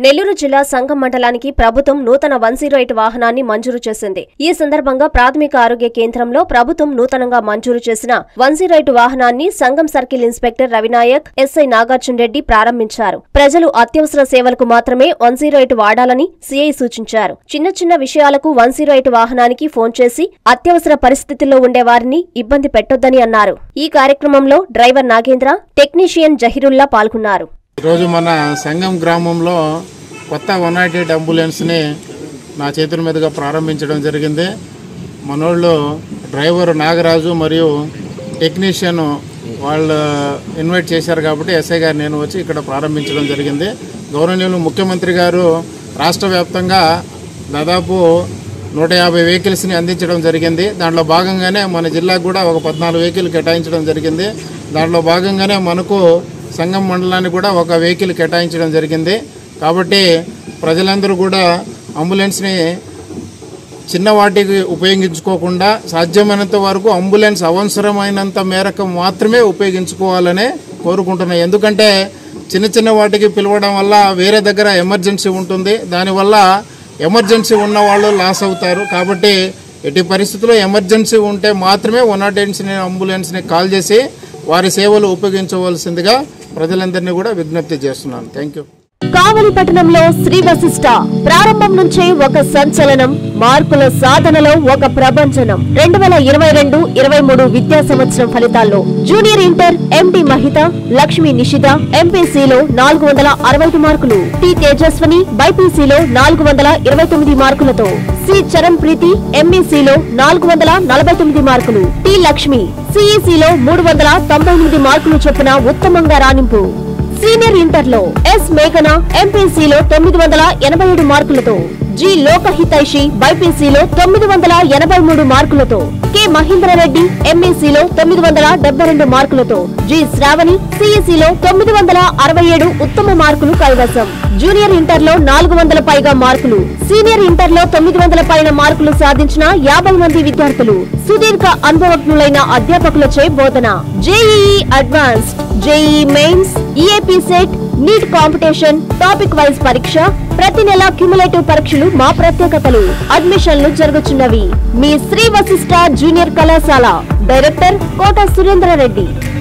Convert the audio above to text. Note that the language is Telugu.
నెల్లూరు జిల్లా సంఘం మండలానికి ప్రభుత్వం నూతన వన్ జీరో ఎయిట్ వాహనాన్ని మంజూరు చేసింది ఈ సందర్భంగా ప్రాథమిక ఆరోగ్య కేంద్రంలో ప్రభుత్వం నూతనంగా మంజూరు చేసిన వన్ జీరో ఎయిట్ వాహనాన్ని సంఘం circle inspector Ravinayak SI Nagarjuna Reddy ప్రారంభించారు ప్రజలు అత్యవసర సేవలకు మాత్రమే వన్ జీరో ఎయిట్ వాడాలని సీఐ సూచించారు చిన్న చిన్న విషయాలకు వన్ జీరో ఎయిట్ వాహనానికి ఫోన్ చేసి అత్యవసర పరిస్థితుల్లో ఉండే వారిని ఇబ్బంది పెట్టొద్దని అన్నారు ఈ కార్యక్రమంలో డ్రైవర్ నాగేంద్ర టెక్నీషియన్ జహీరుల్లా పాల్గొన్నారు ఈరోజు మన సంగం గ్రామంలో కొత్త వన్ నాట్ ఎయిట్ అంబులెన్స్ని నా చేతుల మీదుగా ప్రారంభించడం జరిగింది మనోళ్ళు డ్రైవర్ నాగరాజు మరియు టెక్నీషియన్ వాళ్ళు ఇన్వైట్ చేశారు కాబట్టి ఎస్ఐ గారు నేను వచ్చి ఇక్కడ ప్రారంభించడం జరిగింది గౌరవనీయులు ముఖ్యమంత్రి గారు రాష్ట్ర వ్యాప్తంగా దాదాపు నూట యాభై వెహికల్స్ని అందించడం జరిగింది దాంట్లో భాగంగానే మన జిల్లాకు కూడా ఒక పద్నాలుగు వెహికల్ కేటాయించడం జరిగింది దాంట్లో భాగంగానే మనకు సంగం మండలానికి కూడా ఒక వెహికల్ కేటాయించడం జరిగింది కాబట్టి ప్రజలందరూ కూడా అంబులెన్స్ని చిన్న వాటికి ఉపయోగించుకోకుండా సాధ్యమైనంత వరకు అంబులెన్స్ అవసరమైనంత మేరకు మాత్రమే ఉపయోగించుకోవాలని కోరుకుంటున్నాయి ఎందుకంటే చిన్న చిన్న వాటికి పిలవడం వల్ల వేరే దగ్గర ఎమర్జెన్సీ ఉంటుంది దానివల్ల ఎమర్జెన్సీ ఉన్న వాళ్ళు లాస్ అవుతారు కాబట్టి ఎట్టి పరిస్థితుల్లో ఎమర్జెన్సీ ఉంటే మాత్రమే వన్ నాట్ ఎయిట్స్ని అంబులెన్స్ని కాల్ చేసి వారి సేవలు ఉపయోగించవలసిందిగా ప్రజలందరినీ కూడా విజ్ఞప్తి చేస్తున్నాను థ్యాంక్ యూ కావలి పట్టణంలో శ్రీ వశిష్ట ప్రారంభం నుంచే ఒక సంచలనం మార్కుల సాధనలో ఒక ప్రభంజనం రెండు వేల ఇరవై రెండు ఇరవై మూడు విద్యా సంవత్సరం ఫలితాల్లో junior inter MD Mahitha Lakshmi Nishitha ఎంపీసీలో నాలుగు వందల అరవై ఐదు మార్కులు టి తేజస్వని బైపీసీలో నాలుగు వందల ఇరవై తొమ్మిది మార్కులతో సి చరణ్ ప్రీతి ఎంఈసీలో నాలుగు వందల నలభై తొమ్మిది మార్కులు టి లక్ష్మి సిఈసీలో మూడు వందల తొంభై ఎనిమిది మార్కులు చొప్పున ఉత్తమంగా రాణింపు సీనియర్ ఇంటర్లో ఎస్ మేఘన ఎంపీసీలో తొమ్మిది వందల ఎనభై ఏడు మార్కులతో జి లోకహితైషి బైపీసీలో తొమ్మిది వందల ఎనభై మూడు మార్కులతో కె మహేంద్రరెడ్డి ఎంఈసీలో తొమ్మిది వందల డెబ్బై రెండు మార్కులతో జి శ్రావణి సిఈసీలో తొమ్మిది వందల అరవై ఏడు ఉత్తమ మార్కులు కైవసం జూనియర్ ఇంటర్లో నాలుగు వందల పైగా మార్కులు సీనియర్ ఇంటర్లో తొమ్మిది వందల పైన మార్కులు సాధించిన యాభై మంది విద్యార్థులు సుదీర్ఘ అనుభవజ్ఞులైన అధ్యాపకులచే బోధన JEE advanced JEE mains EAP CET NEET competition topic wise పరీక్ష ప్రతి నెల క్యుములేటివ్ పరీక్షలు మా ప్రత్యేకతలు అడ్మిషన్లు జరుగుతున్నవి మీ శ్రీ వశిష్ట జూనియర్ కళాశాల డైరెక్టర్ కోట సురేంద్ర రెడ్డి